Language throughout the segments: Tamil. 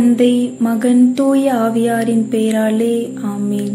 தந்தை மகன் தூய ஆவியாரின் பெயராலே ஆமீன்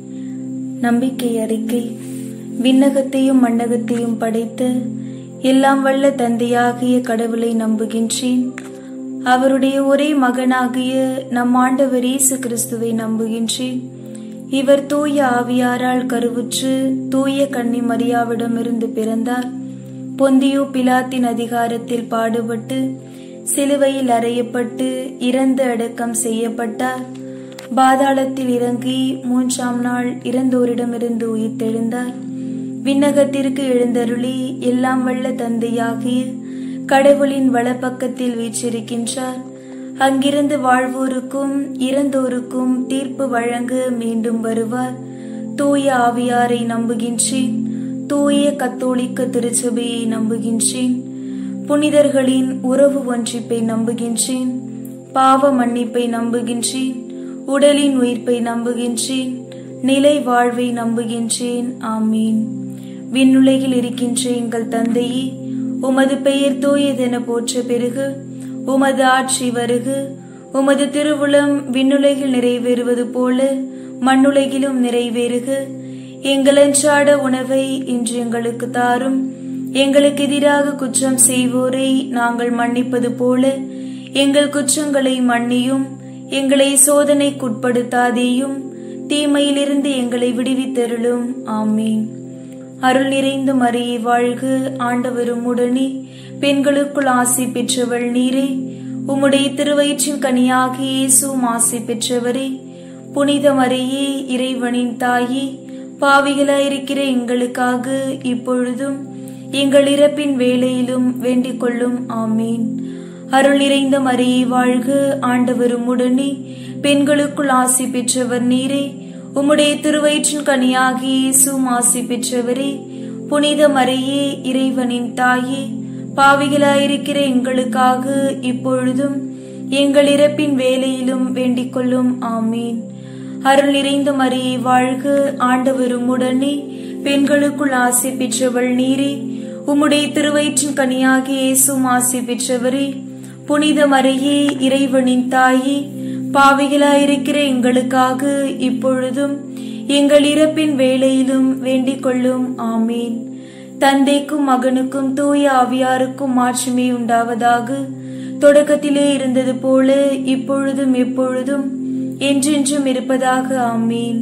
நம்பிக்கை அறிக்கை விண்ணகத்தையும் மண்ணகத்தையும் படைத்த எல்லாம் வல்ல தந்தையாகிய கடவுளை நம்புகின்றேன் அவருடைய ஒரே மகனாகிய நம் ஆண்டவர் இயேசு கிறிஸ்துவை நம்புகின்றேன் இவர் தூய ஆவியாரால் கருவுற்று தூய கன்னி மரியாவிடமிருந்து பிறந்தார் பொந்தியோ பிலாத்தின் அதிகாரத்தில் பாடுபட்டு சிலுவையில் அறையப்பட்டு இறந்து அடக்கம் செய்யப்பட்டார் பாதாளத்தில் இறங்கி மூன்றாம் நாள் இறந்தோரிடமிருந்து உயிர்த்தெழுந்தார் விண்ணகத்திற்கு எழுந்தருளி எல்லாம் வல்ல தந்தையாகிய கடவுளின் வலப்பக்கத்தில் வீற்றிருக்கின்றார் அங்கிருந்து வாழ்வோருக்கும் இறந்தோருக்கும் தீர்ப்பு வழங்க மீண்டும் வருவார் தூய ஆவியாரை நம்புகின்றேன் தூய கத்தோலிக்க திருச்சபையை நம்புகின்றேன் புனிதர்களின் உறவு ஒன்றிப்பை நம்புகின்றேன் பாவ மன்னிப்பை நம்புகின்றேன் உடலின் உயிர்ப்பை நம்புகின்றேன் நிலை வாழ்வை நம்புகின்றேன் ஆமீன் விண்ணுலகில் இருக்கின்ற எங்கள் தந்தையே உமது பெயர் தூயதென போற்ற பெருகு உமது ஆட்சி வருகு உமது திருவுளம் விண்ணுலகில் நிறைவேறுவது போல மண்ணுலகிலும் நிறைவேறுக எங்கள் அன்றாட உணவை இன்று எங்களுக்கு தாரும் எங்களுக்கு எதிராக குற்றம் செய்வோரை நாங்கள் மன்னிப்பது போல எங்கள் குற்றங்களை மன்னியும் எங்களை சோதனைக்குட்படுத்தாதேயும் தீமையிலிருந்து எங்களை விடுவித்தருளும் ஆமீன் அருள் நிறைந்த மரியை வாழ்க ஆண்டவரும் உடனே பெண்களுக்குள் ஆசை பெற்றவள் நீரே உம்முடைய திருவயிற்றின் கனியாகி இயேசுவும் ஆசை பெற்றவரே புனித மரியே இறைவனின் தாயே பாவிகளாயிருக்கிற எங்களுக்காக இப்பொழுதும் எங்கள் இறப்பின் வேளையிலும் வேண்டிக் கொள்ளும் ஆமீன் அருள் நிறைந்த மரியை வாழ்க ஆண்டவரும் உடனே பெண்களுக்குள் ஆசி பெற்றவர் நீரே உம்முடைய திருவயிற்றின் கனியாகி இயேசுவும் ஆசி பெற்றவரே புனித மரியே இறைவனின் தாயே பாவிகளாயிருக்கிற எங்களுக்காக இப்பொழுதும் எங்கள் இறப்பின் வேலையிலும் வேண்டிக் கொள்ளும் ஆமீன் அருள் நிறைந்த மரியை வாழ்க ஆண்டவரும் உடனே பெண்களுக்குள் ஆசி பெற்றவள் நீரே உம்முடைய திருவயிற்றின் கனியாகி இயேசுவும் ஆசி பெற்றவரே புனித மரியே இறைவனின் தாயே பாவிகளாயிருக்கிற எங்களுக்காக இப்பொழுதும் எங்கள் இறப்பின் வேளையிலும் வேண்டிக் கொள்ளும் ஆமீன் தந்தைக்கும் மகனுக்கும் தூய ஆவியாருக்கும் மாற்றுமே உண்டாவதாக தொடக்கத்திலே இருந்தது போல இப்பொழுதும் எப்பொழுதும் என்றென்றும் இருப்பதாக ஆமீன்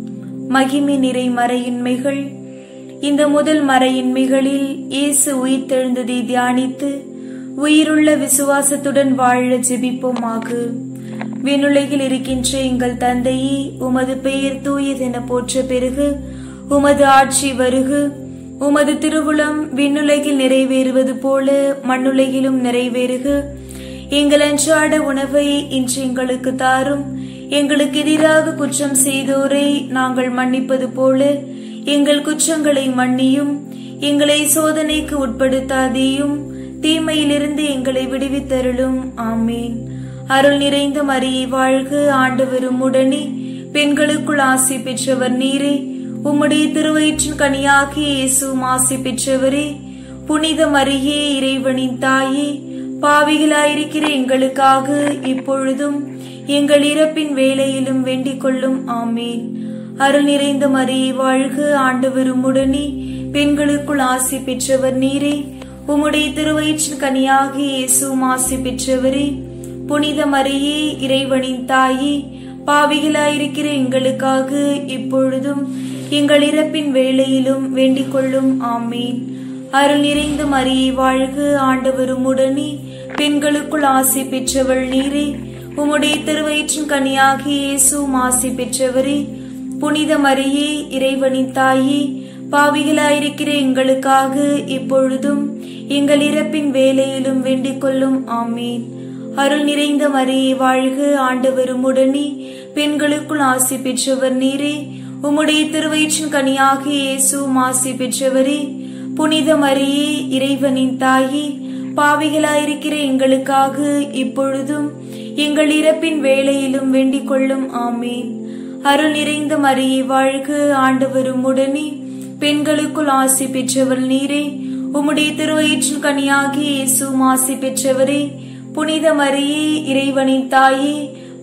மகிமை நிறை மறையின்மைகள் இந்த முதல் மறையின்மைகளில் இயேசு உயிர்த்தெழுந்ததை தியானித்து உயிருள்ள விசுவாசத்துடன் வாழ ஜெபிப்போமாக விண்ணுலகில் இருக்கின்ற எங்கள் தந்தையே உமது பெயர் தூயதென போற்ற பெருகு உமது ஆட்சி வருகு உமது திருவுளம் விண்ணுலகில் நிறைவேறுவது போல மண்ணுலகிலும் நிறைவேறுக எங்கள் அன்றாட உணவை இன்று எங்களுக்கு தாரும் எங்களுக்கு எதிராக குற்றம் செய்தோரை நாங்கள் மன்னிப்பது போல எங்கள் குற்றங்களை மன்னியும் எங்களை சோதனைக்கு உட்படுத்தாதேயும் தீமையிலிருந்து எங்களை விடுவித்தருளும் ஆமீன் அருள் நிறைந்த மரியை வாழ்க ஆண்டவரும் உடனே பெண்களுக்குள் ஆசி பெற்றவர் நீரே உம்முடைய திருவயிற்றின் கனியாகி இயேசுவும் ஆசி பெற்றவரே புனித மரியே இறைவனின் தாயே பாவிகளாயிருக்கிற எங்களுக்காக இப்பொழுதும் எங்கள் இறப்பின் வேலையிலும் வேண்டிக் கொள்ளும் ஆமீன் அருள் நிறைந்த மரியை வாழ்க ஆண்டவரும் உடனே பெண்களுக்குள் ஆசி பெற்றவர் நீரே உம்முடைய திருவயிற்றின் கனியாகி இயேசுவும் ஆசி பெற்றவரே புனித மரியே இறைவனின் தாயே பாவிகளாயிருக்கிற எங்களுக்காக இப்பொழுதும் எங்கள் இறப்பின் வேளையிலும் வேண்டிக் கொள்ளும் ஆமீன் அருள் நிறைந்த மரியை வாழ்க ஆண்டவரும் உடனே பெண்களுக்குள் ஆசி பெற்றவள் நீரே உம்முடைய திருவயிற்றின் கனியாகி இயேசுவும் ஆசி பெற்றவரே புனித மரியே இறைவனின் தாயே பாவிகளாயிருக்கிற எங்களுக்காக இப்பொழுதும் எங்கள் இறப்பின் வேலையிலும் வேண்டிக் கொள்ளும் ஆமீன் அருள் நிறைந்த மரியை வாழ்க ஆண்டவரும் உடனே பெண்களுக்குள் ஆசி பெற்றவர் நீரே உம்முடைய திருவயிற்றின் கனியாகி இயேசுவும் ஆசி பெற்றவரே புனித மரியே இறைவனின் தாயே பாவிகளாயிருக்கிற எங்களுக்காக இப்பொழுதும் எங்கள் இறப்பின் வேளையிலும் வேண்டிக் கொள்ளும் ஆமீன் அருள் நிறைந்த மரியை வாழ்க ஆண்டவரும் உடனே பெண்களுக்குள் ஆசி பெற்றவர் நீரே உம்முடைய திருவயிற்றின் கனியாகி இயேசுவும் ஆசி பெற்றவரே புனித மரியே இறைவனின் தாயே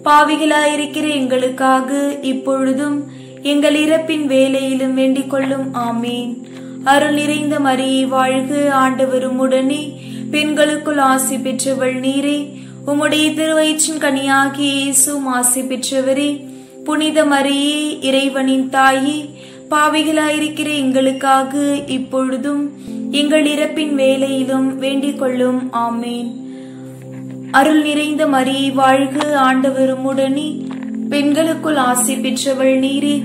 பாவிகளாயிருக்கிற எங்களுக்காக இப்பொழுதும் எங்கள் இறப்பின் வேலையிலும் வேண்டிக் கொள்ளும் ஆமீன் அருள் நிறைந்த மரியை வாழ்க ஆண்டவரும் உடனே பெண்களுக்குள் ஆசி பெற்றவள் நீரே உம்முடைய திருவயிற்றின் கனியாகிய இயேசுவும் ஆசி பெற்றவரே புனித மரியே இறைவனின் தாயே பாவிகளாயிருக்கிற எங்களுக்காக இப்பொழுதும் எங்கள் இறப்பின் வேலையிலும் வேண்டிக் கொள்ளும் ஆமேன் அருள் நிறைந்த மரியை வாழ்க ஆண்டவரும் உடனே பெண்களுக்குள் ஆசி பெற்றவள் நீரே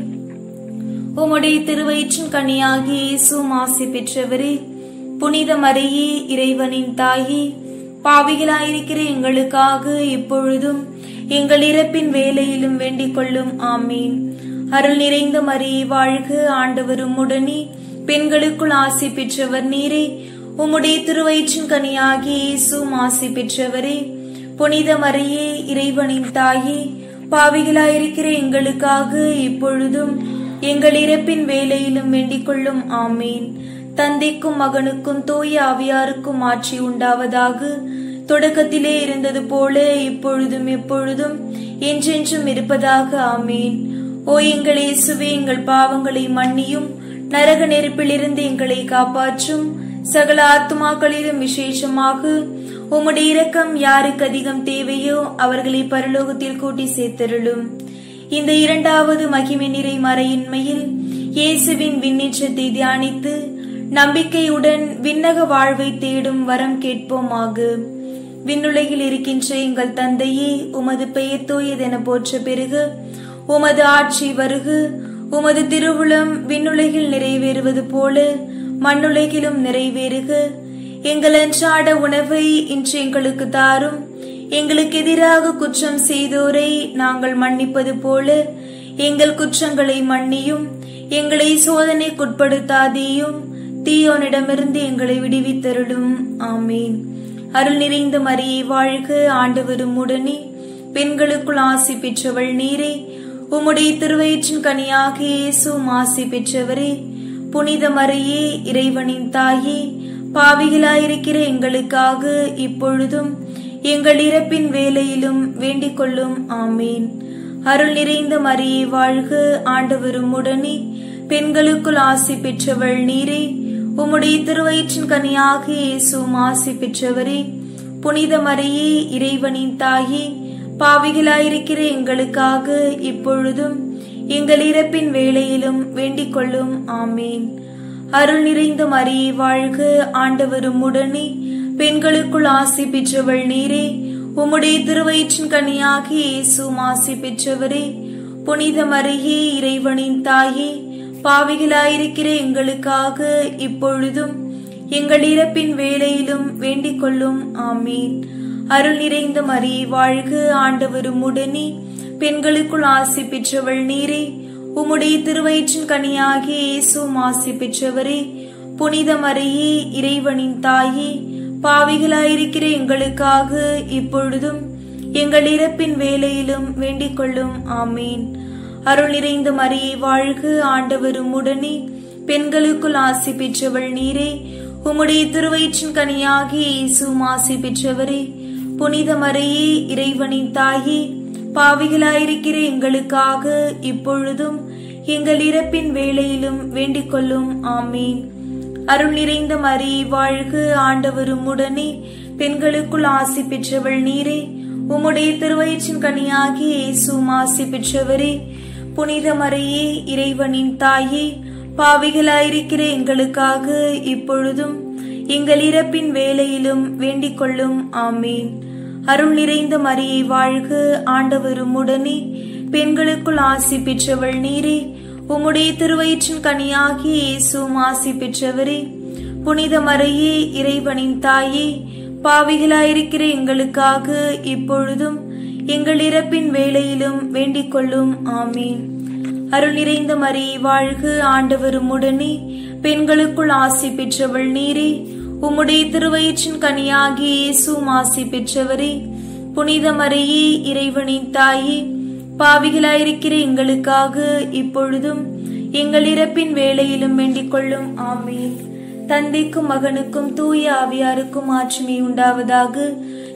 உம்முடைய திருவயிற்றின் கனியாகிய இயேசுவும் ஆசி பெற்றவரே புனித மரியே இறைவனின் தாயே பாவிகளாயிருக்கிற எங்களுக்காக இப்பொழுதும் எங்கள் இறப்பின் வேலையிலும் வேண்டிக் கொள்ளும் ஆமீன் அருள் நிறைந்த மரியை வாழ்க ஆண்டவரும் உடனே பெண்களுக்குள் ஆசி பெற்றவர் நீரே உம்முடைய திருவயிற்றின் கனியாகிய இயேசுவும் ஆசி பெற்றவரே புனித மரியே இறைவனின் தாயே பாவிகளாயிருக்கிற எங்களுக்காக இப்பொழுதும் எங்கள் இறப்பின் வேலையிலும் வேண்டிக் கொள்ளும் ஆமீன் தந்தைக்கும் மகனுக்கும் தூய ஆவியாருக்கும் ஆட்சி உண்டாவதாக தொடக்கத்திலே இருந்தது போல இப்பொழுதும் எப்பொழுதும் என்றென்றும் இருப்பதாக ஆமீன் ஓ எங்கள் இயேசுவே எங்கள் பாவங்களை மன்னியும் நரக நெருப்பிலிருந்து எங்களை காப்பாற்றும் சகல ஆத்மாக்களிலும் விசேஷமாக உம்முடைய இரக்கம் யாருக்கு அதிகம் தேவையோ அவர்களை பரலோகத்தில் கூட்டி சேர்த்தருளும் இந்த இரண்டாவது மகிமை நிறை மறையின்மையில் இயேசுவின் விண்ணேற்றத்தை தியானித்து நம்பிக்கையுடன் விண்ணக வாழ்வை தேடும் வரம் கேட்போமாக விண்ணுலகில் இருக்கின்ற எங்கள் தந்தையே உமது பெயர் தூயதென போற்ற பெருகு உமது ஆட்சி வருகு உமது திருவுளம் விண்ணுலகில் நிறைவேறுவது போல மண்ணுலகிலும் நிறைவேறுக எங்கள் அன்றாட உணவை இன்று எங்களுக்கு தாரும் எங்களுக்கு எதிராக குற்றம் செய்தோரை நாங்கள் மன்னிப்பது போல எங்கள் குற்றங்களை மன்னியும் எங்களை சோதனைக்குட்படுத்தாதேயும் தீயோனிடமிருந்து எங்களை விடுவித்தருளும் ஆமீன் அருள் நிறைந்த மரியை வாழ்க ஆண்டவரும் உடனே பெண்களுக்குள் ஆசி பெற்றவள் நீரே உம்முடைய திருவயிற்றின் கனியாக இயேசுவும் ஆசி பெற்றவரே புனித மரியே இறைவனின் தாயே பாவிகளாயிருக்கிற எங்களுக்காக இப்பொழுதும் எங்கள் இறப்பின் வேலையிலும் வேண்டிக் கொள்ளும் ஆமீன் அருள் நிறைந்த மரியை வாழ்க ஆண்டவரும் உடனே பெண்களுக்குள் ஆசி பெற்றவள் நீரே உம்முடைய திருவயிற்றின் கனியாக இயேசுவும் ஆசி பெற்றவரே புனித மரியே இறைவனின் தாயே பாவிகளாயிருக்கிற எங்களுக்காக இப்பொழுதும் எங்கள் இறப்பின் வேலையிலும் வேண்டிக் கொள்ளும் ஆமீன் அருள் நிறைந்த மரியை வாழ்க ஆண்டவரும் உடனே பெண்களுக்குள் ஆசி பெற்றவள் நீரே உம்முடைய திருவயிற்றின் கனியாக இயேசுவும் ஆசி பெற்றவரே புனித மரியே இறைவனின் தாயே பாவிகளாயிருக்கிற எங்களுக்காக இப்பொழுதும் எங்கள் இறப்பின் வேலையிலும் வேண்டிக் கொள்ளும் ஆமீன் அருள் நிறைந்த மரியை வாழ்க ஆண்டவரும் உடனே பெண்களுக்குள் ஆசி பெற்றவள் நீரே உம்முடைய திருவயிற்றின் கனியாகிய இயேசுவும் ஆசி பெற்றவரே புனித மரியே இறைவனின் தாயே பாவிகளாயிருக்கிற எங்களுக்காக இப்பொழுதும் எங்கள் இறப்பின் வேலையிலும் வேண்டிக் கொள்ளும் ஆமீன் அருள் நிறைந்த மரியை வாழ்க ஆண்டவரும் உடனே பெண்களுக்குள் ஆசி பெற்றவள் நீரே உம்முடைய திருவயிற்றின் கனியாகிய இயேசுவும் ஆசி பெற்றவரே புனித மரியே இறைவனின் தாயே பாவிகளாயிருக்கிற எங்களுக்காக இப்பொழுதும் எங்கள் இறப்பின் வேலையிலும் வேண்டிக் கொள்ளும் ஆமீன் அருள் நிறைந்த மரியை வாழ்க ஆண்டவரும் உடனே பெண்களுக்குள் ஆசி பெற்றவள் நீரே உம்முடைய திருவயிற்றின் கனியாகிய இயேசுவும் ஆசி பெற்றவரே புனித மரியே இறைவனின் தாயே பாவிகளாயிருக்கிற எங்களுக்காக இப்பொழுதும் எங்கள் இறப்பின் வேலையிலும் வேண்டிக் கொள்ளும் ஆமீன் அருள் நிறைந்த மரியை வாழ்க ஆண்டவரும் உடனே பெண்களுக்குள் ஆசி பெற்றவள் நீரே உம்முடைய திருவயிற்றின் கனியாகிய இயேசுவும் ஆசி பெற்றவரே புனித மரியே இறைவனின் தாயே பாவிகளாயிருக்கிற எங்களுக்காக இப்பொழுதும் எங்கள் இறப்பின் வேலையிலும் வேண்டிக் கொள்ளும் ஆமீன் அருள் நிறைந்த மரியை வாழ்க ஆண்டவரும் உடனே பெண்களுக்குள் ஆசி பெற்றவள் நீரே உம்முடைய திருவயிற்றின் கனியாகிய இயேசுவும் ஆசி பெற்றவரே புனித மரியே இறைவனின் தாயே பாவிகளாயிருக்கிற எங்களுக்காக இப்பொழுதும் எங்கள் இறப்பின் வேலையிலும் வேண்டிக் கொள்ளும் ஆமீன் தந்தைக்கும் மகனுக்கும் தூய ஆவியாருக்கும் ஆட்சிமை உண்டாவதாக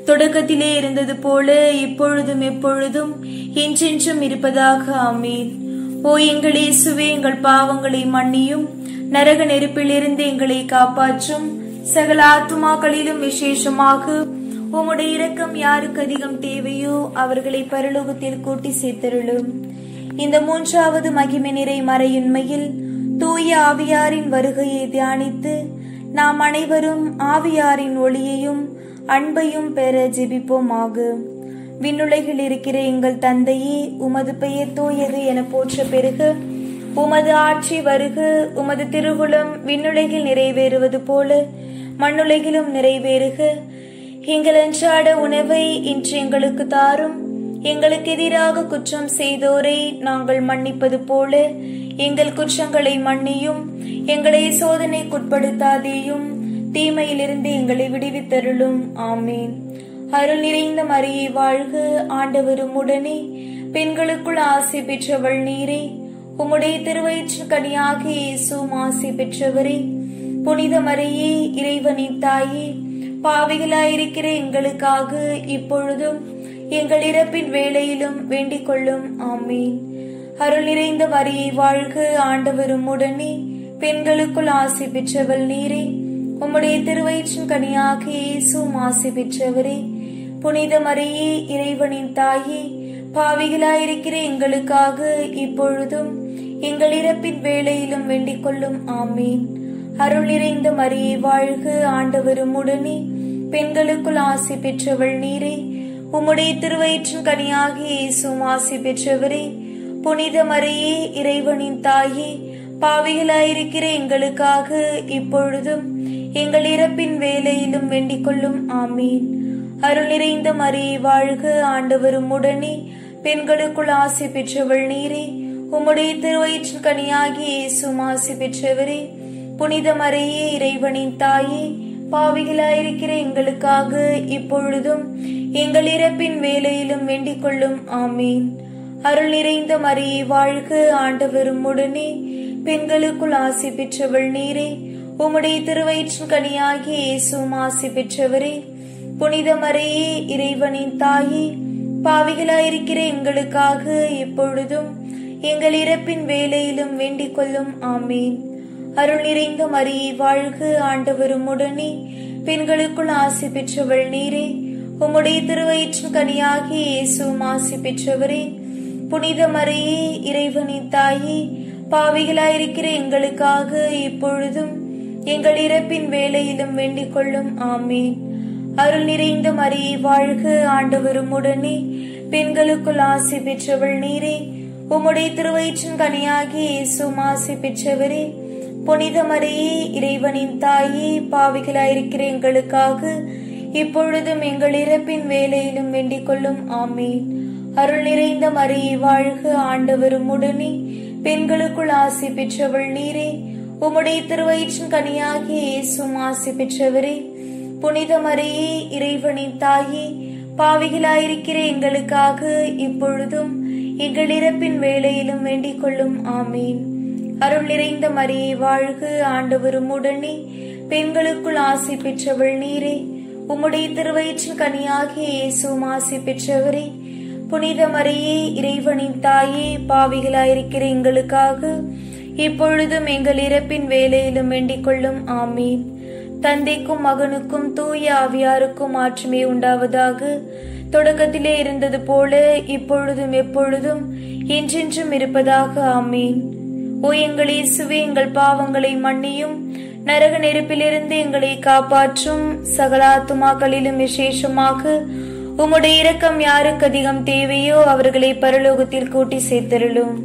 தொடக்கத்திலே இருந்தது போல இப்பொழுதும் எப்பொழுதும் என்றென்றும் இருப்பதாக ஆமீன் ஓ எங்கள் இயேசுவே எங்கள் பாவங்களை மன்னியும் நரக நெருப்பிலிருந்து எங்களை காப்பாற்றும் சகல ஆத்துமாக்களிலும் விசேஷமாக உம்முடைய இரக்கம் யாருக்கு அதிகம் தேவையோ அவர்களை பரலோகத்தில் கூட்டி சேர்த்தருளும் இந்த மூன்றாவது மகிமை நிறை மறையின்மையில் தூய ஆவியாரின் வருகையை தியானித்து நாம் அனைவரும் ஆவியாரின் ஒளியையும் அன்பையும் பெற ஜெபிப்போமாக விண்ணுலகில் இருக்கிற எங்கள் தந்தையே உமது பெயர் தூயது என போற்ற பெருக உமது ஆட்சி வருக உமது திருவுளம் விண்ணுலகில் நிறைவேறுவது போல மண்ணுலகிலும் நிறைவேறுக எங்கள் அன்றாட உணவை இன்று எங்களுக்கு தாரும் எங்களுக்கு எதிராக குற்றம் செய்தோரை நாங்கள் மன்னிப்பது போல எங்கள் குற்றங்களை மன்னியும் எங்களை சோதனைக்குட்படுத்தாதேயும் தீமையிலிருந்து எங்களை விடுவித்தருளும் ஆமேன் அருள் நிறைந்த மரியை வாழ்க ஆண்டவரும் உடனே பெண்களுக்குள் ஆசை பெற்றவள் நீரே உம்முடைய திருவயிற்று கனியாக இயேசும் ஆசை பெற்றவரே புனித மரியே இறைவனின் தாயே பாவிகளாயிருக்கிற எங்களுக்காக இப்பொழுதும் எங்கள் இறப்பின் வேளையிலும் வேண்டிக் கொள்ளும் ஆமீன் அருள் நிறைந்த மரியை வாழ்க ஆண்டவரும் உடனே பெண்களுக்குள் ஆசை பெற்றவள் நீரே உம்முடைய திருவயிற்றின் கனியாக இயேசும் ஆசை பெற்றவரே புனித மரியே இறைவனின் தாயே பாவிகளாயிருக்கிற எங்களுக்காக இப்பொழுதும் எங்கள் இறப்பின் வேளையிலும் வேண்டிக் கொள்ளும் ஆமீன் அருள் நிறைந்த மரியை வாழ்க ஆண்டவரும் உடனே பெண்களுக்குள் ஆசை பெற்றவள் நீரே உம்முடைய திருவயிற்றின் கனியாக இயேசும் ஆசை பெற்றவரே புனித மரியே இறைவனின் தாயே பாவிகளாயிருக்கிற எங்களுக்காக இப்பொழுதும் எங்கள் இறப்பின் வேலையிலும் வேண்டிக் கொள்ளும் ஆமீன் அருள் நிறைந்த மரியை வாழ்க ஆண்டவரும் உடனே பெண்களுக்குள் ஆசை பெற்றவள் நீரே உம்முடைய திருவயிற்றின் கனியாகி இயேசும் ஆசை பெற்றவரே புனித மரியே இறைவனின் தாயே பாவிகளாயிருக்கிற எங்களுக்காக இப்பொழுதும் எங்கள் இறப்பின் வேலையிலும் வேண்டிக் கொள்ளும் ஆமீன் அருள் நிறைந்த மரியை வாழ்க ஆண்டவரும் உடனே பெண்களுக்குள் ஆசை பெற்றவள் நீரே உம்முடைய திருவயிற்றின் கனியாகி இயேசும் ஆசை பெற்றவரே புனித மரியே இறைவனின் தாயே பாவிகளாயிருக்கிற எங்களுக்காக இப்பொழுதும் எங்கள் இறப்பின் வேலையிலும் வேண்டிக் கொள்ளும் ஆமீன் அருள் நிறைந்த மரியை வாழ்க ஆண்டவரும் உடனே பெண்களுக்குள் ஆசை பெற்றவள் நீரே உம்முடைய திருவயிற்றின் கனியாகி இயேசுவும் ஆசை பெற்றவரே புனித மரியே இறைவனின் தாயே பாவிகளாயிருக்கிற எங்களுக்காக இப்பொழுதும் எங்கள் இறப்பின் வேலையிலும் வேண்டிக் கொள்ளும் ஆமீன் அருள் நிறைந்த மரியை வாழ்க ஆண்டவரும் உடனே பெண்களுக்குள் ஆசை பெற்றவள் நீரே உம்முடைய திருவயிற்றின் கனியாகி இயேசுவும் ஆசை பெற்றவரே புனித மரியே இறைவனின் தாயே பாவிகளாயிருக்கிற எங்களுக்காக இப்பொழுதும் எங்கள் இறப்பின் வேலையிலும் வேண்டிக் கொள்ளும் ஆமீன் அருள் நிறைந்த மரியை வாழ்க ஆண்டவரும் உடனே பெண்களுக்குள் ஆசை பெற்றவள் நீரே உம்முடைய திருவயிற்றின் கனியாகி இயேசுவும் ஆசை பெற்றவரே புனித மரியே இறைவனின் தாயே பாவிகளாயிருக்கிற எங்களுக்காக இப்பொழுதும் எங்கள் இறப்பின் வேலையிலும் வேண்டிக் கொள்ளும் ஆமீன் அருள் நிறைந்த மரியை வாழ்க ஆண்டவரும் உடனே பெண்களுக்குள் ஆசை பெற்றவள் நீரே உம்முடைய திருவயிற்றின் கனியாகி இயேசுவும் ஆசை பெற்றவரே புனித மரியே இறைவனின் தாயே பாவிகளாயிருக்கிற எங்களுக்காக இப்பொழுதும் எங்கள் இறப்பின் வேலையிலும் வேண்டிக் கொள்ளும் ஆமீன் தந்தைக்கும் மகனுக்கும் தூய ஆவியாருக்கும் ஆற்றுமே உண்டாவதாக தொடக்கத்திலே இருந்தது போல இப்பொழுதும் எப்பொழுதும் என்றென்றும் இருப்பதாக ஆமீன் ஓ எங்கள் இயேசுவே எங்கள் பாவங்களை மன்னியும் நரக நெருப்பிலிருந்து எங்களை காப்பாற்றும் சகலாத்துமாக்களிலும் விசேஷமாக உம்முடைய இரக்கம் யாருக்கு அதிகம் தேவையோ அவர்களை பரலோகத்தில் கூட்டி சேர்த்தருளும்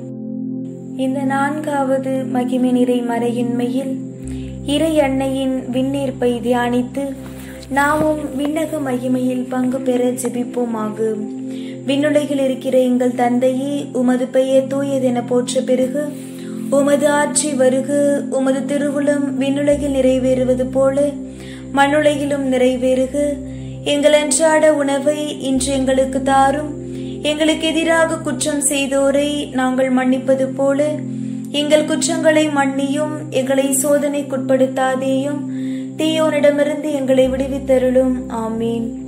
இந்த நான்காவது மகிமை நிறை மறையின்மையில் இறை அன்னையின் விண்ணீர்ப்பை தியானித்து நாமும் விண்ணக மகிமையில் பங்கு பெற ஜெபிப்போமாக விண்ணுலகில் இருக்கிற எங்கள் தந்தையே உமது பெயர் தூயதென போற்ற பிறகு உமது ஆட்சி வருக உமது திருவுளம் விண்ணுலகில் நிறைவேறுவது போல மண்ணுலகிலும் நிறைவேறுக எங்கள் அன்றாட உணவை இன்று எங்களுக்கு தாரும் எங்களுக்கு எதிராக குற்றம் செய்தோரை நாங்கள் மன்னிப்பது போல எங்கள் குற்றங்களை மன்னியும் எங்களை சோதனைக்குட்படுத்தாதேயும் தீயோனிடமிருந்து எங்களை விடுவித்தருளும் ஆமீன்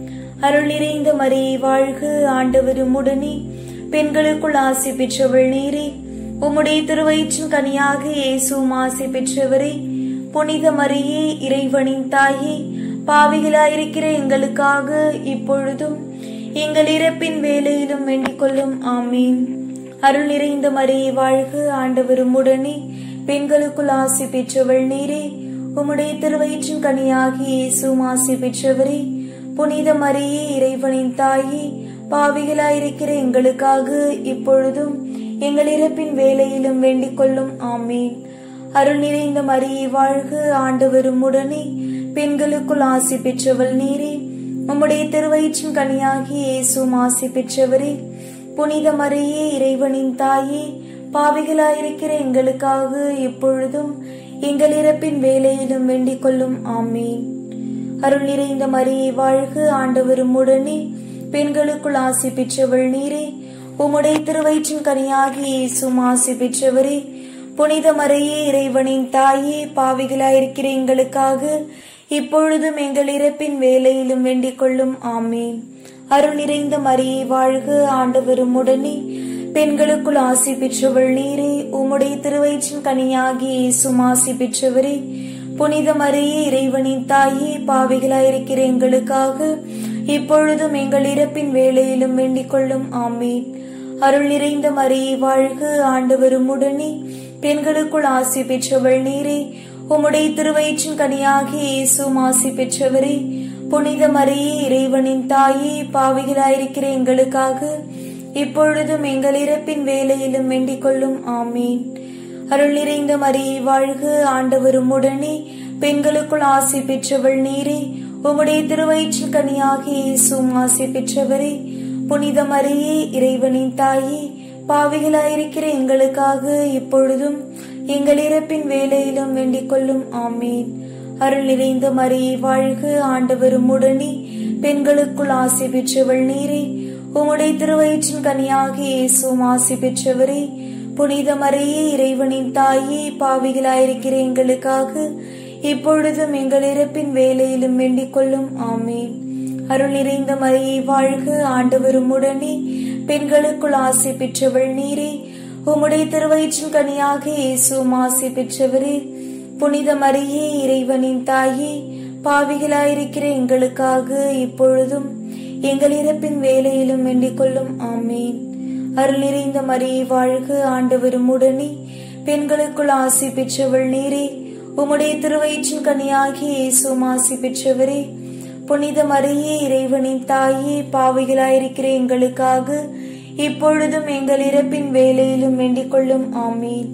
அருள் நிறைந்த மரியை வாழ்க ஆண்டவரும் உடனே பெண்களுக்குள் ஆசி பெற்றவள் நீரே உம்முடைய திருவயிற்றின் கனியாக இயேசுவும் ஆசி பெற்றவரே புனித மரியே இறைவனின் தாயே பாவிகளாயிருக்கிற எங்களுக்காக இப்பொழுதும் எங்கள் இறப்பின் வேலையிலும் வேண்டிக் கொள்ளும் ஆமீன் அருள் நிறைந்த மரியை வாழ்க ஆண்டவரும் உடனே பெண்களுக்குள் ஆசி பெற்றவள் நீரே உம்முடைய திருவயிற்றின் கனியாகி இயேசுவும் ஆசி பெற்றவரே புனித மரியே இறைவனின் தாயே பாவிகளாயிருக்கிற எங்களுக்காக இப்பொழுதும் எங்கள் இறப்பின் வேலையிலும் வேண்டிக் கொள்ளும் ஆமீன் அருள் நிறைந்த மரியை வாழ்க ஆண்டவரும் உடனே பெண்களுக்குள் ஆசி பெற்றவள் நீரே உம்முடைய திருவயிற்றின் கனியாகி இயேசுவும் ஆசி பெற்றவரே புனித மரியே இறைவனின் தாயே பாவிகளாயிருக்கிற எங்களுக்காக இப்பொழுதும் எங்கள் இறப்பின் வேலையிலும் வேண்டிக் கொள்ளும் ஆமீன் அருள் நிறைந்த மரியை வாழ்க ஆண்டவரும் உடனே பெண்களுக்குள் ஆசி பெற்றவள் நீரே உம்முடைய திருவயிற்றின் கனியாகி இயேசுவும் ஆசி பெற்றவரே புனித மரியே இறைவனின் தாயே பாவிகளாயிருக்கிற எங்களுக்காக இப்பொழுதும் எங்கள் இறப்பின் வேலையிலும் வேண்டிக் கொள்ளும் ஆமீன் அருள் நிறைந்த மரியை வாழ்க ஆண்டவரும் உடனே பெண்களுக்குள் ஆசி பெற்றவள் நீரே உம்முடைய திருவயிற்றின் கனியாகி இயேசுவும் ஆசி பெற்றவரே புனித மரியே இறைவனின் தாயே பாவிகளாயிருக்கிற எங்களுக்காக இப்பொழுதும் எங்கள் இறப்பின் வேலையிலும் வேண்டிக் கொள்ளும் ஆமீன் அருள் நிறைந்த மரியை வாழ்க ஆண்டவரும் உடனே பெண்களுக்குள் ஆசி பெற்றவள் நீரே உம்முடைய திருவயிற்றின் கனியாகி இயேசுவும் ஆசி பெற்றவரே புனித மரியே இறைவனின் தாயே பாவிகளாயிருக்கிற எங்களுக்காக இப்பொழுதும் எங்கள் இறப்பின் வேலையிலும் வேண்டிக் கொள்ளும் ஆமீன் அருள் நிறைந்த மரியை வாழ்க ஆண்டவரும் உடனே பெண்களுக்குள் ஆசி பெற்றவள் நீரே உம்முடைய திருவயிற்றின் கனியாகி இயேசுவும் ஆசி பெற்றவரே புனித மரியே இறைவனின் தாயே பாவிகளாயிருக்கிற எங்களுக்காக இப்பொழுதும் எங்கள் இறப்பின் வேலையிலும் வேண்டிக் கொள்ளும் ஆமீன் அருள் நிறைந்த மரியை வாழ்க ஆண்டவரும் உடனே பெண்களுக்குள் ஆசி பெற்றவள் நீரே உம்முடைய திருவயிற்றின் கனியாகி இயேசுவும் ஆசி பெற்றவரே புனித மரியே இறைவனின் தாயே பாவிகளாயிருக்கிற எங்களுக்காக இப்பொழுதும் எங்கள் இறப்பின் வேலையிலும் வேண்டிக் கொள்ளும் ஆமீன் அருள் நிறைந்த மரியை வாழ்க ஆண்டவரும் உடனே பெண்களுக்குள் ஆசி பெற்றவள் நீரே உம்முடைய திருவயிற்றின் கனியாக இயேசுவும் ஆசி பெற்றவரே புனித மரியே இறைவனின் தாயே பாவிகளாயிருக்கிற எங்களுக்காக இப்பொழுதும் எங்கள் இறப்பின் வேலையிலும் வேண்டிக் கொள்ளும் ஆமீன் அருள் நிறைந்த மரியை வாழ்க ஆண்டவரும் உடனே பெண்களுக்குள் ஆசி பெற்றவள் நீரே உம்முடைய திருவயிற்றின் கனியாகி இயேசுவும் ஆசி பெற்றவரே புனித மரியே இறைவனின் தாயே பாவிகளாயிருக்கிற எங்களுக்காக இப்பொழுதும் எங்கள் இறப்பின் வேலையிலும் வேண்டிக் கொள்ளும் ஆமீன்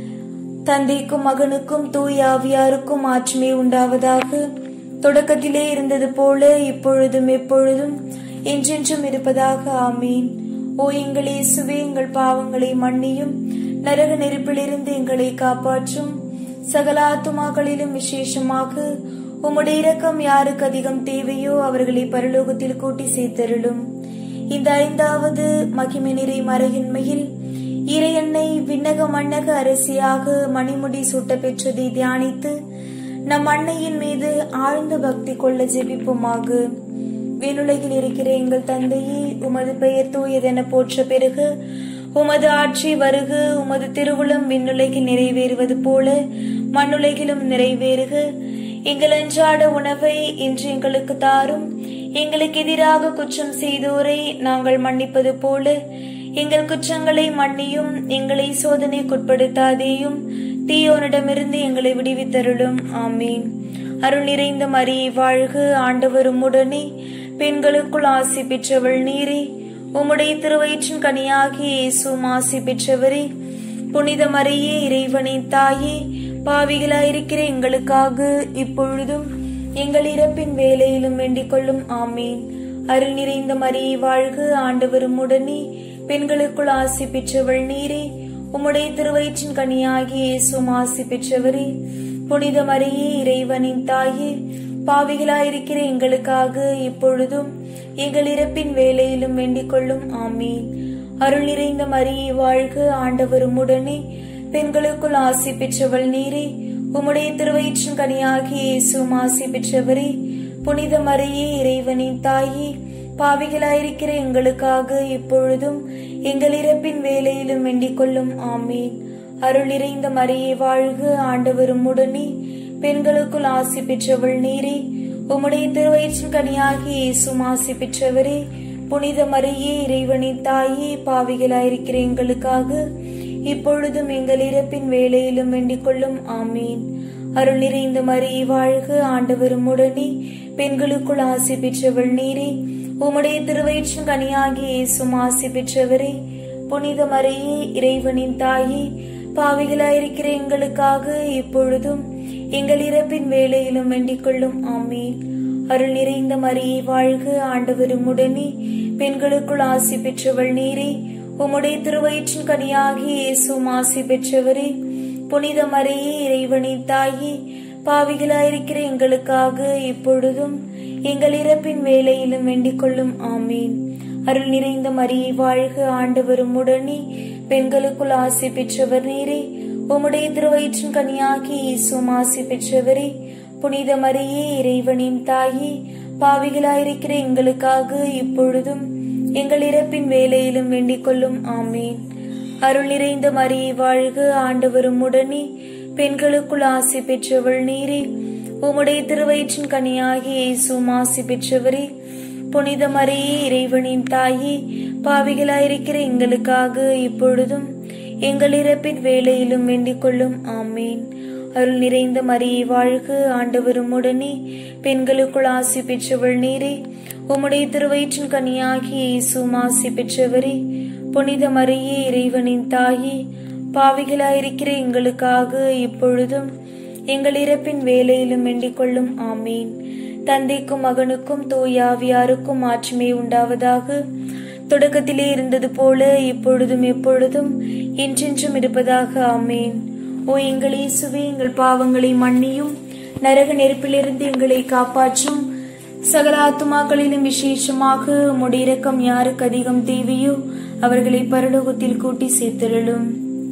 தந்தைக்கும் மகனுக்கும் தூய் ஆவியாருக்கும் ஆற்றுமை உண்டாவதாக தொடக்கத்திலே இருந்தது போல இப்பொழுதும் எப்பொழுதும் என்றென்றும் இருப்பதாக ஆமீன் ஓ எங்கள் இயேசுவே எங்கள் பாவங்களை மன்னியும் நரக நெருப்பிலிருந்து எங்களை காப்பாற்றும் சகல ஆத்துமாக்களிலும் விசேஷமாக உம்முடைய இரக்கம் யாருக்கு அதிகம் தேவையோ அவர்களை பரலோகத்தில் கூட்டி சேர்த்தருளும் இந்த ஐந்தாவது மகிமை நிறை மறையின்மையில் இறையன்னை விண்ணக மண்ணக அரசியாக மணிமுடி சூட்ட பெற்றதை தியானித்து நம் அன்னையின் மீது ஆழ்ந்த பக்தி கொள்ள ஜெபிப்போமாக விண்ணுலகில் இருக்கிற எங்கள் தந்தையே உமது பெயர் தூயதென போற்ற பிறகு உமது ஆட்சி வருக உமது திருவுளம் விண்ணுலகில் நிறைவேறுவது போல மண்ணுலகிலும் நிறைவேறுக எங்கள் அன்றாட உணவை இன்று எங்களுக்கு தாரும் எங்களுக்கு எதிராக குற்றம் செய்தோரை நாங்கள் மன்னிப்பது போல எங்கள் குற்றங்களை மன்னியும் எங்களை சோதனைக்குட்படுத்தாதேயும் தீயோனிடமிருந்து எங்களை விடுவித்தருளும் ஆமீன் அருள் நிறைந்த மரியை வாழ்க ஆண்டவரும் உடனே பெண்களுக்குள் ஆசி பெற்றவள் நீரே உம்முடைய திருவயிற்றின் கனியாகி இயேசுவும் ஆசி பெற்றவரே புனித மரியே இறைவனின் தாயே பாவிகளாயிருக்கிற எங்களுக்காக இப்பொழுதும் எங்கள் இறப்பின் வேலையிலும் வேண்டிக் கொள்ளும் ஆமீன் அருள் நிறைந்த மரியை வாழ்க ஆண்டவரும் உடனே பெண்களுக்குள் ஆசி பெற்றவள் நீரே உம்முடைய திருவயிற்றின் கனியாகி இயேசுவும் ஆசி பெற்றவரே புனித மரியே இறைவனின் தாயே பாவிகளாயிருக்கிற எங்களுக்காக இப்பொழுதும் எங்கள் இறப்பின் வேலையிலும் வேண்டிக் கொள்ளும் ஆமீன் அருள் நிறைந்த மரியை வாழ்க ஆண்டவரும் உடனே பெண்களுக்குள் ஆசி பெற்றவள் நீரே உம்முடைய திருவயிற்றின் கனியாகி இயேசுவும் ஆசி பெற்றவரே புனித மரியே இறைவனின் தாயே பாவிகளாயிருக்கிற எங்களுக்காக இப்பொழுதும் எங்கள் இறப்பின் வேலையிலும் வேண்டிக் கொள்ளும் ஆமீன் அருள் நிறைந்த மரியே வாழ்க ஆண்டவரும் உடனே பெண்களுக்குள் ஆசி பெற்றவள் நீரே உம்முடைய திருவயிற்றின் கனியாகி இயேசும் ஆசி பெற்றவரே புனித மரியே இறைவனின் தாயே பாவிகளாயிருக்கிற எங்களுக்காக இப்பொழுதும் எங்கள் இறப்பின் வேலையிலும் வேண்டிக் கொள்ளும் ஆமீன் அருள் நிறைந்த மரியே வாழ்க ஆண்டவரும் உடனே பெண்களுக்குள் ஆசி பெற்றவள் நீரே உம்முடைய திருவயிற்றின் கனியாகி இயேசும் ஆசி பெற்றவரே புனித மரியே இறைவனின் தாயே பாவிகளாயிருக்கிற எங்களுக்காக இப்பொழுதும் எங்கள் இறப்பின் வேலையிலும் வேண்டிக் கொள்ளும் ஆமீன் அருள் நிறைந்த மரியே வாழ்க ஆண்டவரும் உடனே பெண்களுக்குள் ஆசி பெற்றவள் நீரே உம்முடைய திருவயிற்றின் கனியாகி இயேசும் ஆசி பெற்றவரே புனித மரியே இறைவனின் தாயே பாவிகளாயிருக்கிற எங்களுக்காக இப்பொழுதும் எங்கள் இறப்பின் வேலையிலும் வேண்டிக் கொள்ளும் ஆமீன் அருள் நிறைந்த மரியே வாழ்க ஆண்டவரும் உடனே பெண்களுக்குள் ஆசி பெற்றவர் நீரே உம்முடைய திருவயிற்றின் கனியாகி இயேசும் ஆசி பெற்றவரே புனித மரியே இறைவனின் தாயே பாவிகளாயிருக்கிற எங்களுக்காக இப்பொழுதும் எங்கள் இறப்பின் வேலையிலும் வேண்டிக் கொள்ளும் ஆமீன் அருள் நிறைந்த மரியே வாழ்க ஆண்டவரும் உடனே பெண்களுக்குள் ஆசி பெற்றவள் நீரே உம்முடைய திருவயிற்றின் கனியாகி இயேசும் ஆசி பெற்றவரே புனித மரியே இறைவனின் தாயே பாவிகளாயிருக்கிற எங்களுக்காக இப்பொழுதும் எங்கள் இறப்பின் வேலையிலும் வேண்டிக் கொள்ளும் ஆமீன் அருள் நிறைந்த மரியே வாழ்க ஆண்டவரும் உடனே பெண்களுக்குள் ஆசி பெற்றவள் நீரே உம்முடைய திருவயிற்றின் கனியாகி இயேசும் ஆசி பெற்றவரே புனித மரியே இறைவனின் தாயே பாவிகளாயிருக்கிற எங்களுக்காக இப்பொழுதும் எங்கள் இறப்பின் வேலையிலும் வேண்டிக் கொள்ளும் ஆமீன் தந்தைக்கும் மகனுக்கும் தூயாவியாருக்கும் மாற்றுமே உண்டாவதாக தொடக்கத்திலே இருந்தது போல இப்பொழுதும் எப்பொழுதும் என்றென்றும் இருப்பதாக ஆமேன் ஓ எங்கள் இயேசுவே எங்கள் பாவங்களை மன்னியும் நரக நெருப்பிலிருந்து எங்களை காப்பாற்றும் சகல ஆத்துமாக்களிலும் விசேஷமாக உம்முடைய இரக்கம் யாருக்கு அதிகம் தேவையோ அவர்களை பரலோகத்தில் கூட்டி சேர்த்திருளும்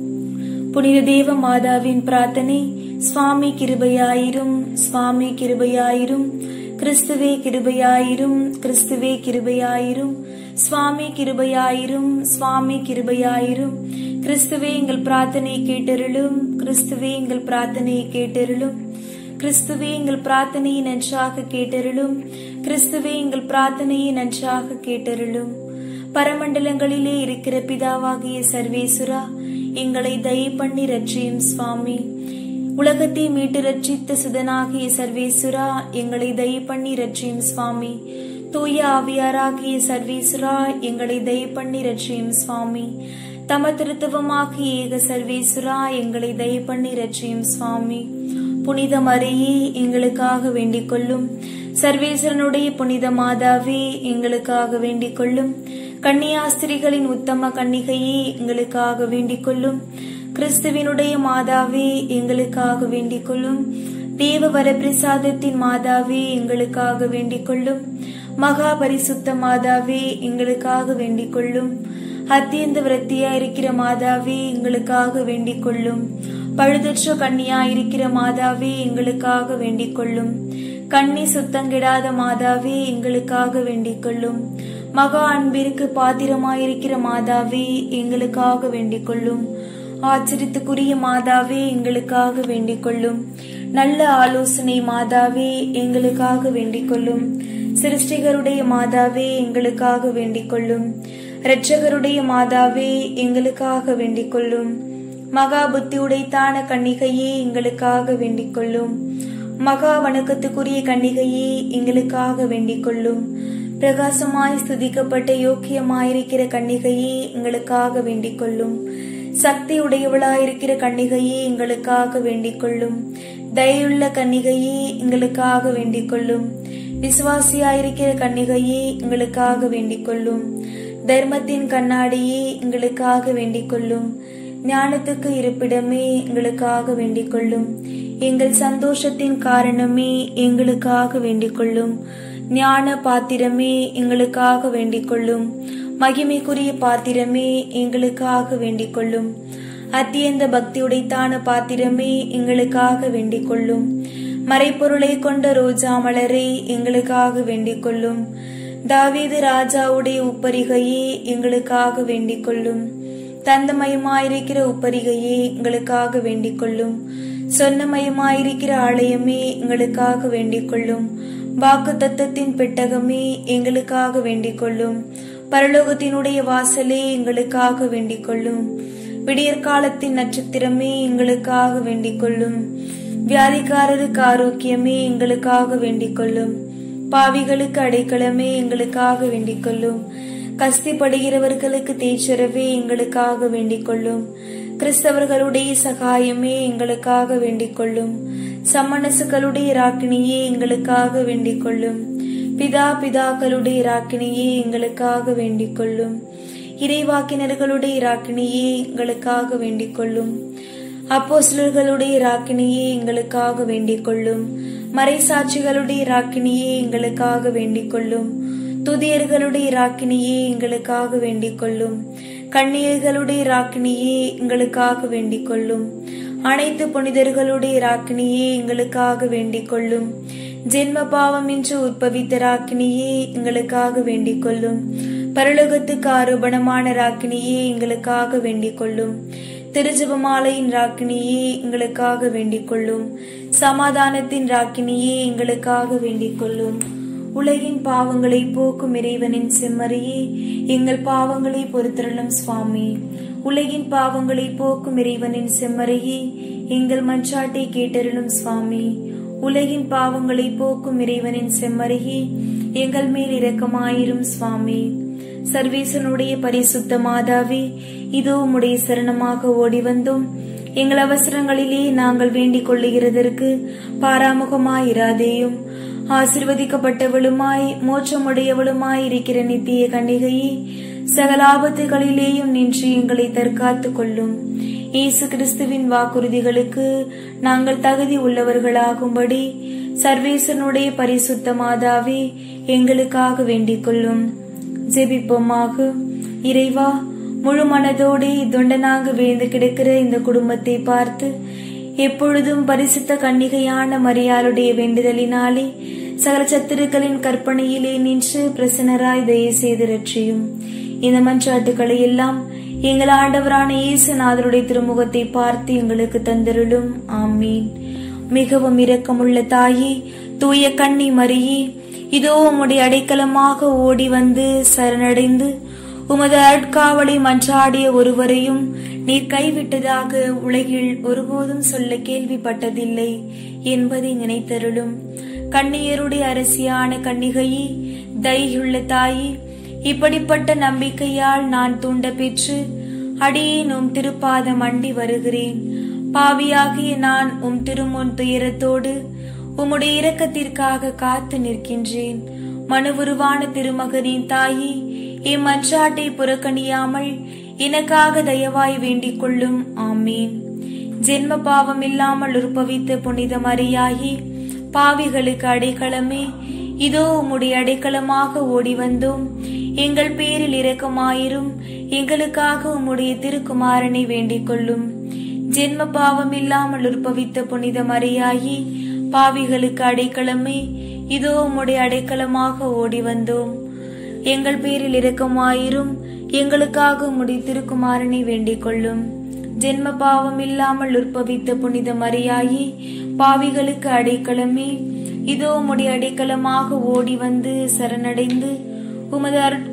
புனித தேவ மாதாவின் பிரார்த்தனை சுவாமி கிருபையாயிரும் சுவாமி கிருபையாயிரும் கிறிஸ்துவே கிருபையாயிரும் கிறிஸ்துவே கிருபையாயிரும் சுவாமி கிருபையாயிரும் சுவாமி கிருபையாயிரும் கிறிஸ்துவே எங்கள் பிரார்த்தனை கேட்டருளும் கிறிஸ்துவே எங்கள் பிரார்த்தனையை கேட்டருளும் கிறிஸ்துவே எங்கள் பிரார்த்தனையை நன்றாக கேட்டருளும் கிறிஸ்துவே எங்கள் பிரார்த்தனையை நன்றாக கேட்டருளும் பரமண்டலங்களிலே இருக்கிற பிதாவாகிய சர்வேசுரா எங்களை தயை பண்ணி ரட்சியும் சுவாமி உலகத்தை மீட்டு ரட்சித்த சுதனாகிய சர்வேசுரா எங்களை தயை பண்ணி ரட்சியும் சுவாமி தூய ஆவியாராகிய சர்வேசுரா எங்களை தயை பண்ணி ரட்சியும் சுவாமி தம திருத்துவமாகிய ஏக சர்வேசுரா எங்களை தயை பண்ணி ரட்சியும் சுவாமி புனித மரியே எங்களுக்காக வேண்டிக் கொள்ளும் சர்வேஸ்வரனுடைய புனித மாதாவே எங்களுக்காக வேண்டிக் கொள்ளும் கன்னியாஸ்திரிகளின் உத்தம கன்னிகையே எங்களுக்காக வேண்டிக் கொள்ளும் கிறிஸ்துவினுடைய மாதாவே எங்களுக்காக வேண்டிக் கொள்ளும் தேவ வரப்பிரசாதத்தின் மாதாவே எங்களுக்காக வேண்டிக் கொள்ளும் மகா பரிசுத்த மாதாவே எங்களுக்காக வேண்டிக் கொள்ளும் அத்தியந்த விரத்தியா இருக்கிற மாதாவே எங்களுக்காக வேண்டிக் கொள்ளும் பழுதற்ற கன்னியா இருக்கிற மாதாவே எங்களுக்காக வேண்டிக் கொள்ளும் கண்ணி சுத்தங்கிடாத மாதாவே எங்களுக்காக வேண்டிக் கொள்ளும் மகா அன்பிற்கு பாத்திரமாயிருக்கிற மாதாவே எங்களுக்காக வேண்டிக் கொள்ளும் ஆச்சரித்துக்குரிய மாதாவே எங்களுக்காக வேண்டிக் கொள்ளும் நல்ல ஆலோசனை மாதாவே எங்களுக்காக வேண்டிக் கொள்ளும் சிருஷ்டிகருடைய மாதாவே எங்களுக்காக வேண்டிக் கொள்ளும் இரட்சகருடைய மாதாவே எங்களுக்காக வேண்டிக் கொள்ளும் மகா புத்தி உடைத்தான கன்னிகையே எங்களுக்காக வேண்டிக் கொள்ளும் மகா வணக்கத்துக்குரிய கன்னிகையே எங்களுக்காக வேண்டிக் கொள்ளும் பிரகாசமாய் ஸ்துதிக்கப்பட்ட யோக்கியமாயிருக்கிற கன்னிகையே எங்களுக்காக வேண்டிக் கொள்ளும் சக்தி உடையவளாயிருக்கிற கன்னிகையே எங்களுக்காக வேண்டிக் கொள்ளும் தயவுள்ள கன்னிகையே எங்களுக்காக வேண்டிக் கொள்ளும் விசுவாசியாயிருக்கிற கன்னிகையே எங்களுக்காக வேண்டிக் கொள்ளும் தர்மத்தின் கண்ணாடியே எங்களுக்காக வேண்டிக் கொள்ளும் ஞானத்துக்கு இருப்பிடமே எங்களுக்காக வேண்டிக் கொள்ளும் எங்கள் சந்தோஷத்தின் காரணமே எங்களுக்காக வேண்டிக் கொள்ளும் ஞான பாத்திரமே எங்களுக்காக வேண்டிக் கொள்ளும் மகிமைக்குரிய பாத்திரமே எங்களுக்காக வேண்டிக் கொள்ளும் அத்தியந்த பக்தியுடைத்தான பாத்திரமே எங்களுக்காக வேண்டிக் கொள்ளும் மறைப்பொருளை கொண்ட ரோஜா மலரே எங்களுக்காக வேண்டிக் கொள்ளும் தாவீது ராஜாவுடைய உப்பரிகையே எங்களுக்காக வேண்டிக் கொள்ளும் தந்தமயமாயிருக்கிற உப்பரிகையே எங்களுக்காக வேண்டிக் கொள்ளும் சொன்னமயமாயிருக்கிற ஆலயமே எங்களுக்காக வேண்டிக் கொள்ளும் வாக்கு தத்தத்தின் பெட்டகமே எங்களுக்காக வேண்டிக் கொள்ளும் பரலோகத்தினுடைய வாசலே எங்களுக்காக வேண்டிக் கொள்ளும் விடியற்காலத்தின் நட்சத்திரமே எங்களுக்காக வேண்டிக் கொள்ளும் வியாதிக்காரருக்கு ஆரோக்கியமே எங்களுக்காக வேண்டிக் கொள்ளும் பாவிகளுக்கு அடைக்கலமே எங்களுக்காக வேண்டிக் கொள்ளும் கஸ்திப்படுகிறவர்களுக்கு தேச்சரவே எங்களுக்காக வேண்டிக் கொள்ளும் கிறிஸ்தவர்களுடைய சகாயமே எங்களுக்காக வேண்டிக் கொள்ளும் சம்மனசுகளுடைய ராக்கினியே எங்களுக்காக வேண்டிக் கொள்ளும் பிதா பிதாக்களுடைய ராக்கினியே எங்களுக்காக வேண்டிக் கொள்ளும் இறைவாக்கினர்களுடைய ராக்கினியே எங்களுக்காக வேண்டிக் கொள்ளும் அப்போஸ்லர்களுடைய ராக்கினியே எங்களுக்காக வேண்டிக் கொள்ளும் மறைசாட்சிகளுடைய ராக்கினியே எங்களுக்காக வேண்டிக் கொள்ளும் துதியர்களுடைய ராக்கினியே எங்களுக்காக வேண்டிக் கொள்ளும் கண்ணியர்களுடைய ராக்கினியே எங்களுக்காக வேண்டிக் கொள்ளும் அனைத்து புனிதர்களுடைய ராக்கினியே எங்களுக்காக வேண்டிக் கொள்ளும் ஜென்ம பாவமின்றி உற்பவித்த ராக்கினியே எங்களுக்காக வேண்டிக் கொள்ளும் பரலோகத்துக்கு ஆரோபணமான ராக்கினியே எங்களுக்காக வேண்டிக் கொள்ளும் திருஜபமாலையின் ராக்கினியே எங்களுக்காக வேண்டிக் கொள்ளும் சமாதானத்தின் ராக்கினியே எங்களுக்காக வேண்டிக் கொள்ளும் உலகின் பாவங்களை போக்கும் இறைவனின் செம்மறியே எங்கள் பாவங்களை பொறுத்தருளும் சுவாமி உலகின் பாவங்களை போக்கும் இறைவனின் செம்மறியே எங்கள் மன்றாட்டை கேட்டருளும் சுவாமி உலகின் பாவங்களை போக்கும் இறைவனின் செம்மறியே எங்கள் மேல் இரக்கமாயிரும் சுவாமி சர்வேசனுடைய பரிசுத்த மாதாவே இதோ உம்முடைய சரணமாக ஓடி வந்தோம் எங்கள் அவசரங்களிலே நாங்கள் வேண்டிக் கொள்ளுகிறதற்கு பாராமுகமாயிராதேயும் ஆசிர்வதிக்கப்பட்டவளுமாய் மோட்சமுடையவளுமாய் இருக்கிற நித்திய கன்னிகையே சகல ஆபத்துகளிலேயும் நின்று எங்களை தற்காத்துக் கொள்ளும் இயேசு கிறிஸ்துவின் வாக்குறுதிகளுக்கு நாங்கள் தகுதி உள்ளவர்களாகும்படி சர்வேசனுடைய பரிசுத்த மாதாவே எங்களுக்காக வேண்டிக் கொள்ளும் ஜெபிப்போமாக இறைவா முழு மனதோடு தொண்டனாக விழுந்து கிடக்கிற இந்த குடும்பத்தை பார்த்து எப்பொழுதும் பரிசுத்த கன்னிகையான மரியாளுடைய வேண்டுதலினாலே சகல சத்துருக்களின் கற்பனையிலே நின்று பிரசன்னராய் தயை செய்து ரட்சியும் இந்த மன்றாட்டுக்களை எல்லாம் எங்கள் ஆண்டவரான இயேசுநாதருடைய திருமுகத்தை பார்த்து எங்களுக்கு தந்திருளும் ஆமீன் மிகவும் இரக்கமுள்ள தாயே தூய கண்ணி மரியே இதோ உம்முடைய அடைக்கலமாக ஓடி வந்து சரணடைந்து உமது அட்காவலை மன்றாடிய ஒருவரையும் நீர் கைவிட்டதாக உலகில் ஒருபோதும் சொல்ல கேள்விப்பட்டதில்லை என்பதை நினைத்தருளும் கண்ணியருடைய அரசியான கன்னிகையே தையுள்ள தாயே இப்படிப்பட்ட நம்பிக்கையால் நான் தூண்ட பெற்று அடியேன் உம் திருப்பாதம் அண்டி வருகிறேன் பாவியாகிய நான் உம் திருமுன் துயரத்தோடு உம்முடைய இரக்கத்திற்காக காத்து நிற்கின்றேன் மனுவுருவான திருமகனின் தாயே எம் மன்றாட்டை புறக்கணியாமல் எனக்காக தயவாய் வேண்டிக் கொள்ளும் ஆமீன் ஜென்ம பாவம் இல்லாமல் உற்பவித்த புனித மரியாகி பாவிகளுக்கு அடைக்கலமே இதோ உம்முடைய அடைக்கலமாக ஓடி வந்தோம் எங்கள் பேரில் இரக்கமாயிரும் எங்களுக்காக உம்முடைய திருக்குமாரனை வேண்டிக் கொள்ளும் ஜென்ம பாவம் இல்லாமல் உற்பவித்த புனித மரியாகி பாவிகளுக்கு அடைக்கலமே இதோ உம்முடைய அடைக்கலமாக ஓடி வந்தோம் எங்கள் பேரில் இரக்கமாயிரும் எங்களுக்காக உம்முடைய திருக்குமாரனை வேண்டிக் கொள்ளும் ஜென்ம பாவம் இல்லாமல் உற்பவித்த புனித மரியாயி பாவிகளுக்கு அடைக்கலமே இதோ உம்முடைய அடைக்கலமாக ஓடி வந்து சரணடைந்து உமது அருட்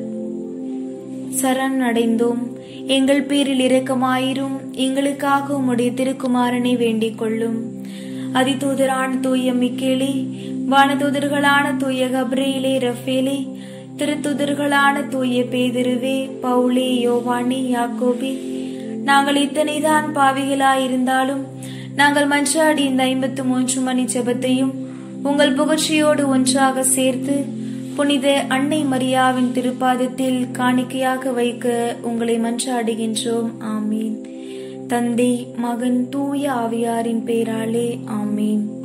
சரணடைந்தோம் எங்கள் பேரில் இரக்கமாயிரும் எங்களுக்காக உம்முடைய திருக்குமாரனை வேண்டிக் கொள்ளும் அதிதூதரான தூய மிக்கேலே வானதூதர்களான தூய கப்ரேலே ரஃபேலே திருத்துதர்களான தூய பேதிருவே பவுலே யோவானி யாக்கோபி நாங்கள் இத்தனைதான் பாவிகளாயிருந்தாலும் நாங்கள் மன்றாடி இந்த ஐம்பத்து மூன்று மணி ஜெபத்தையும் உங்கள் புகழ்ச்சியோடு ஒன்றாக சேர்த்து புனித அன்னை மரியாவின் திருப்பாதத்தில் காணிக்கையாக வைக்க உங்களை மன்றாடுகின்றோம் ஆமீன் தந்தை மகன் தூய ஆவியாரின் பேராலே ஆமீன்